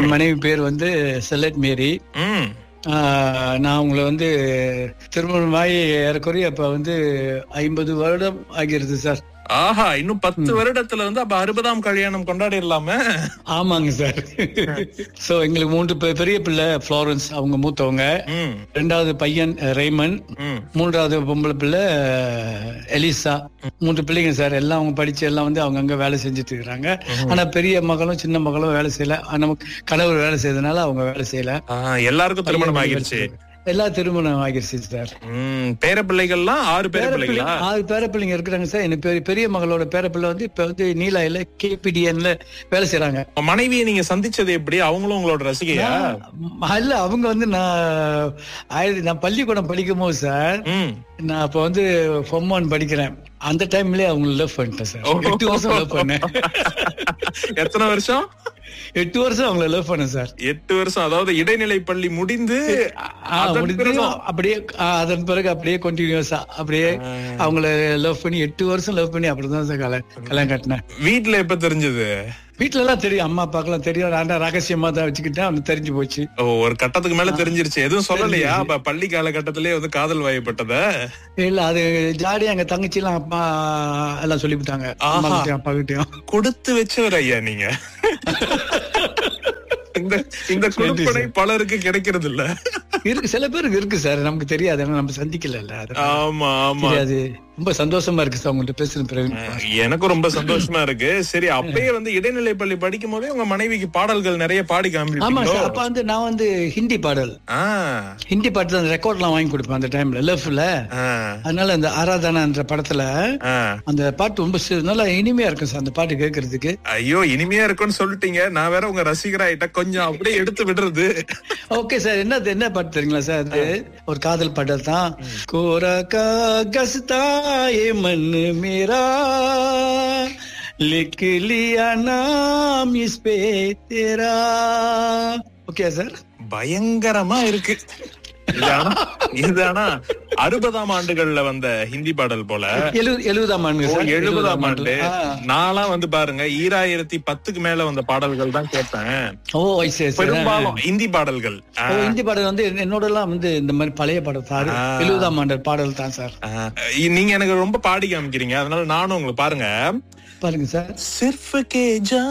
என் மனைவி பேர் வந்து செல்லட் மேரி ம் ஆஹ், நான் உங்களை வந்து திருமணமாகி ஏறக்குறைய இப்ப வந்து ஐம்பது வருடம் ஆகிறது சார் ஆஹா இன்னும் பத்து வருடத்துல வந்து அப்ப அறுபதாம் கல்யாணம் கொண்டாடிடலாமே ஆமாங்க சார் சோ எங்களுக்கு மூன்று பெ- பெரிய பிள்ளை ஃப்ளோரன்ஸ் அவங்க மூத்தவங்க ம் ரெண்டாவது பையன் அஹ், ரேமன் ம் மூன்றாவது பொம்பளை பிள்ளை அஹ், எலிசா மூன்று பிள்ளைங்க சார் எல்லாம் அவங்க படிச்சு எல்லாம் வந்து அவங்க அங்க வேலை செஞ்சுட்டு இருக்காங்க ஆனா பெரிய மகளும் சின்ன மகளும் வேலை செய்யல ஆனா, நமக்கு கணவர் வேலை செய்யறதுனால அவங்க வேலை செய்யல ஆ, எல்லாருக்கும் திருமணம் ஆகிருச்சு எல்லா திருமணம் ஆகிருச்சு சார் ம் பேர பிள்ளைகள்லாம் ஆறு பேர பேரப்பிள்ளை பிள்ளைகளா ஆறு பேர பிள்ளைங்க இருக்கிறாங்க சார் எனக்கு பெரிய பெரிய மகளோட பேர பிள்ளை வந்து இப்ப வந்து நீலாயில கேபிடிஎன்ல வேலை செய்யறாங்க மனைவியை நீங்க சந்திச்சது எப்படி அவங்களும் உங்களோட ரசிகையா இல்ல அவங்க வந்து நான் ஆயிரத்தி நான் பள்ளிக்கூடம் படிக்கும் போது சார் ம் நான் அப்ப வந்து ஃபொம் ஒன் படிக்கிறேன் அந்த டைம்லயே அவங்க லவ் பண்ணிட்டேன் சார் எட்டு வருஷம் லவ் பண்ணேன் எத்தனை வருஷம் எட்டு வருஷம் அவங்கள லவ் பண்ணேன் சார் எட்டு வருஷம் அதாவது இடைநிலை பள்ளி முடிந்து ஆ, அதன் முடிஞ்சு பிறகும் அப்படியே ஆ, அதன் பிறகு அப்படியே கண்டினியூஸா அப்படியே அவங்கள லவ் பண்ணி எட்டு வருஷம் லவ் பண்ணி அப்படிதான் சார் கல்யாணம் கல்யாணம் கட்டினேன் வீட்ல எப்ப தெரிஞ்சது வீட்டுல எல்லாம் தெரியும் அம்மா அப்பாக்கெல்லாம் தெரியும் நான் தான் ரகசியமா தான் வச்சுக்கிட்டேன் அவனுக்கு தெரிஞ்சு போச்சு ஓ ஒரு கட்டத்துக்கு மேல தெரிஞ்சிருச்சு எதுவும் சொல்லலையா அப்ப பள்ளி காலகட்டத்திலே வந்து காதல் வயப்பட்டத இல்ல அது ஜாலியா எங்க தங்கச்சி எல்லாம் அப்பா எல்லாம் சொல்லிவிட்டாங்க அம்மா ஆஹா. கிட்டயும் அப்பா கிட்டயும் கொடுத்து வச்சவர் ஐயா நீங்க இந்த இந்த கொடுப்பனை பலருக்கு கிடைக்கிறது இல்ல இருக்கு சில பேருக்கு இருக்கு சார் நமக்கு தெரியாது ஏன்னா நம்ம சந்திக்கல அது ஆமா ஆமா தெரியாது ரொம்ப சந்தோஷமா இருக்கு சார் உங்கள்ட்ட பேசுறது பிரவீன் எனக்கும் ரொம்ப சந்தோஷமா இருக்கு சரி அப்பயே வந்து இடைநிலை பள்ளி படிக்கும் போதே உங்க மனைவிக்கு பாடல்கள் நிறைய பாடி ஆமா காமிப்பீங்களோ சார் அப்ப வந்து நான் வந்து ஹிந்தி பாடல் ஆ, ஹிந்தி பாட்டு அந்த ரெக்கார்ட் எல்லாம் வாங்கி கொடுப்பேன் அந்த டைம்ல லெஃப்ட்ல ஆ, அதனால அந்த ஆராதனான்ற படத்துல ஆ. அந்த பாட்டு ரொம்ப சி- நல்லா இனிமையா இருக்கும் சார் அந்த பாட்டு கேட்கறதுக்கு ஐயோ இனிமையா இருக்கும்னு சொல்லிட்டீங்க நான் வேற உங்க ரசிகராயிட்ட கொஞ்சம் அப்படியே எடுத்து விடுறது ஓகே சார் என்ன என்ன பாட்டு தெரியுங்களா சார் அது ஒரு காதல் பாடல் தான் கோரா காகஸ்தா ஏ மன் மேரா लिख लिया नाम इस पे तेरा ஓகே சார் பயங்கரமா இருக்கு இது ஆனா இது ஆனா அறுபதாம் ஆண்டுகள்ல வந்த ஹிந்தி பாடல் போல எழுபது எழுபதாம் ஆண்டு ஓ, சார் எழுபதாம் ஆண்டு ஆ. நான்லாம் வந்து பாருங்க ஈராயிரத்தி பத்துக்கு மேல வந்த பாடல்கள் தான் கேட்பேன் ஓ சரி சரி பெரும்பாலும் ஹிந்தி பாடல்கள் ஆ, ஓ, ஹிந்தி பாடல் வந்து என்னோட எல்லாம் வந்து இந்த மாதிரி பழைய பாடல் சார் ஆ. எழுபதாம் ஆண்டு பாடல் தான் சார் ஆ. நீங்க எனக்கு ரொம்ப பாடி காமிக்கிறீங்க அதனால நானும் உங்களுக்கு பாருங்க பாருங்க சார் சிர்ஃப் கே ஜா